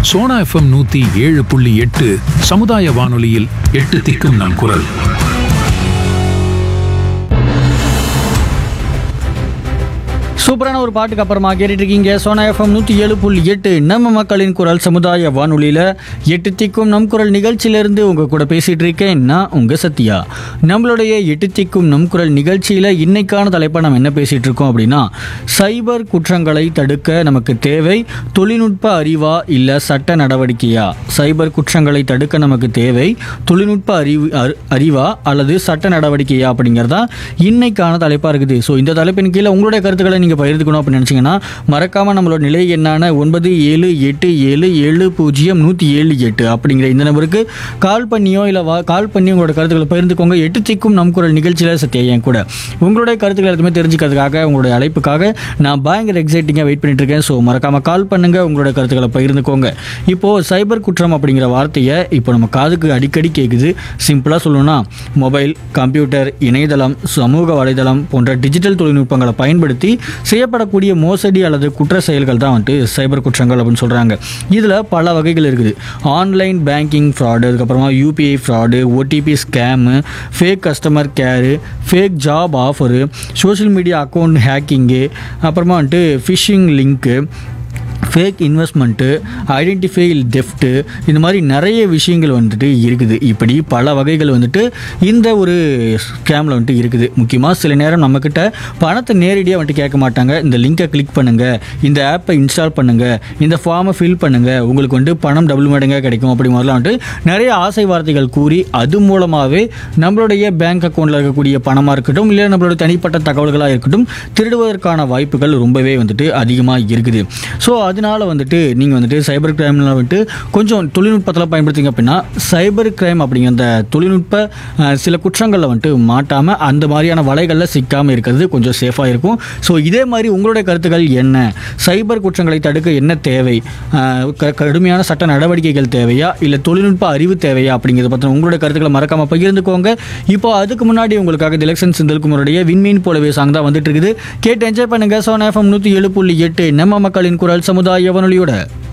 Sona FM நூத்தி ஏழு புள்ளி எட்டு சமுதாய வானொலியில் எட்டு திக்கும் நம் குரல் சூப்பரான ஒரு பாட்டுக்கு அப்புறமா கேட்டுட்டு இருக்கீங்க சோனா எஃப்எம் நூற்றி ஏழு புள்ளி எட்டு நம்ம மக்களின் குரல் சமுதாய வானொலியில் எட்டு திக்கும் நம் குரல் நிகழ்ச்சியிலேருந்து உங்கள் கூட பேசிகிட்டு இருக்கேன் நான் உங்கள் சத்யா நம்மளுடைய எட்டு திக்கும் நம் குரல் நிகழ்ச்சியில் இன்னைக்கான தலைப்பை நம்ம என்ன பேசிகிட்டு இருக்கோம் அப்படின்னா சைபர் குற்றங்களை தடுக்க நமக்கு தேவை தொழில்நுட்ப அறிவா இல்லை சட்ட நடவடிக்கையா சைபர் குற்றங்களை தடுக்க நமக்கு தேவை தொழில்நுட்ப அறிவு அறி- அறிவா அல்லது சட்ட நடவடிக்கையா அப்படிங்கிறதா இன்னைக்கான தலைப்பாக இருக்குது ஸோ இந்த தலைப்பின் கீழே உங்களுடைய கருத்துக்களை நீங்கள் பகிர்ந்துக்கணும் அப்படின்னு நினச்சிங்கன்னா மறக்காமல் நம்மளோட நிலை எண்ணான ஒன்பது ஏழு எட்டு ஏழு ஏழு பூஜ்ஜியம் நூற்றி ஏழு எட்டு அப்படிங்கிற இந்த நம்பருக்கு கால் பண்ணியோ இல்லை வா கால் பண்ணி உங்களோட கருத்துக்களை பகிர்ந்துக்கோங்க எட்டு திக்கும் நம் குரல் நிகழ்ச்சியில் சத்தியா என் கூட உங்களுடைய கருத்துக்கள் எல்லாத்தையுமே தெரிஞ்சுக்கிறதுக்காக உங்களுடைய அழைப்புக்காக நான் பயங்கர எக்ஸைட்டிங்காக வெயிட் பண்ணிட்டு இருக்கேன் ஸோ மறக்காமல் கால் பண்ணுங்க உங்களோட கருத்துக்களை பகிர்ந்துக்கோங்க இப்போது சைபர் குற்றம் அப்படிங்கிற வார்த்தையை இப்போ நம்ம காதுக்கு அடிக்கடி கேட்குது சிம்பிளாக சொல்லணும்னா மொபைல் கம்ப்யூட்டர் இணையதளம் சமூக வலைதளம் போன்ற டிஜிட்டல் தொழில்நுட்பங்களை பயன்படுத்தி செய்யப்படக்கூடிய மோசடி அல்லது குற்ற செயல்கள் தான் வந்துட்டு சைபர் குற்றங்கள் அப்படின்னு சொல்கிறாங்க இதில் பல வகைகள் இருக்குது ஆன்லைன் பேங்கிங் ஃப்ராடு அதுக்கப்புறமா UPI fraud OTP scam fake customer care fake job offer social media account hacking அப்புறமா வந்துட்டு phishing link fake investment identify theft இந்த மாதிரி நிறைய விஷயங்கள் வந்துட்டு இருக்குது இப்படி பல வகைகள் வந்துட்டு இந்த ஒரு ஸ்கேமில் வந்துட்டு இருக்குது முக்கியமாக சில நேரம் நம்மக்கிட்ட பணத்தை நேரடியாக வந்துட்டு கேட்க மாட்டாங்க இந்த லிங்கை கிளிக் பண்ணுங்கள் இந்த ஆப்பை இன்ஸ்டால் பண்ணுங்கள் இந்த ஃபார்மை ஃபில் பண்ணுங்கள் உங்களுக்கு வந்துட்டு பணம் டபுள் மடங்காக கிடைக்கும் அப்படி மாதிரிலாம் வந்துட்டு நிறைய ஆசை வார்த்தைகள் கூறி அது மூலமாகவே நம்மளுடைய பேங்க் அக்கௌண்ட்டில் இருக்கக்கூடிய பணமாக இருக்கட்டும் இல்லை நம்மளோட தனிப்பட்ட தகவல்களாக இருக்கட்டும் திருடுவதற்கான வாய்ப்புகள் ரொம்பவே வந்துட்டு அதிகமாக இருக்குது ஸோ அதனால வந்துட்டு நீங்கள் வந்துட்டு சைபர் கிரைமில் வந்துட்டு கொஞ்சம் தொழில்நுட்பத்தில் பயன்படுத்திங்க அப்படின்னா சைபர் கிரைம் அப்படிங்கிற அந்த தொழில்நுட்ப அஹ், சில குற்றங்களில் வந்துட்டு மாட்டாமல் அந்த மாதிரியான வலைகளில் சிக்காமல் இருக்கிறது கொஞ்சம் சேஃபாக இருக்கும் ஸோ இதே மாதிரி உங்களுடைய கருத்துக்கள் என்ன சைபர் குற்றங்களை தடுக்க என்ன தேவை அஹ், க- கடுமையான சட்ட நடவடிக்கைகள் தேவையா இல்லை தொழில்நுட்ப அறிவு தேவையா அப்படிங்கிறத பற்றி உங்களுடைய கருத்துக்களை மறக்காமல் பகிர்ந்துக்கோங்க இப்போ அதுக்கு முன்னாடி உங்களுக்காக எலெக்ஷன் சிந்தல்குமருடைய விண்மீன் போலவே சாங் தான் வந்துட்டு இருக்குது கேட்டு என்ஜாய் பண்ணுங்க சோனா எஃப்எம் நூற்றி ஏழு புள்ளி எட்டு நம்ம மக்களின் குரல் சமுதாய வானொலியோட